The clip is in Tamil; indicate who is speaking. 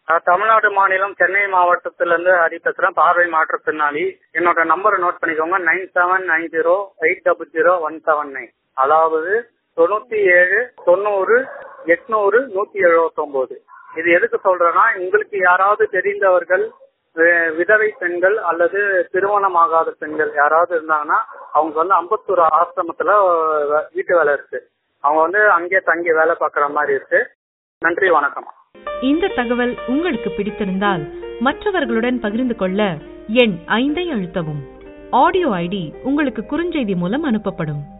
Speaker 1: நான் தமிழ்நாடு மாநிலம் சென்னை மாவட்டத்திலிருந்து ஹரி பேசுறேன் பார்வை மாற்றுத்திறனாளி என்னோட நம்பரை நோட் பண்ணிக்கோங்க nine seven nine zero eight double zero one seven nine அதாவது தொண்ணூத்தி ஏழு தொண்ணூறு எட்நூறு நூத்தி எழுபத்தி ஒன்பது இது எதுக்கு சொல்றேன்னா உங்களுக்கு யாராவது தெரிந்தவர்கள் வி- விதவை பெண்கள் அல்லது திருமணமாகாத பெண்கள் யாராவது இருந்தாங்கன்னா அவங்க வந்து அம்பத்தூர் ஆசிரமத்துல வ- வீட்டு வேலை இருக்கு அவங்க வந்து அங்கேயே தங்கி வேலை பார்க்குற மாதிரி இருக்கு நன்றி வணக்கம்
Speaker 2: இந்த தகவல் உங்களுக்கு பிடித்திருந்தால் மற்றவர்களுடன் பகிர்ந்து கொள்ள எண் ஐந்தை அழுத்தவும் ஆடியோ ஐடி உங்களுக்கு குறுஞ்செய்தி மூலம் அனுப்பப்படும்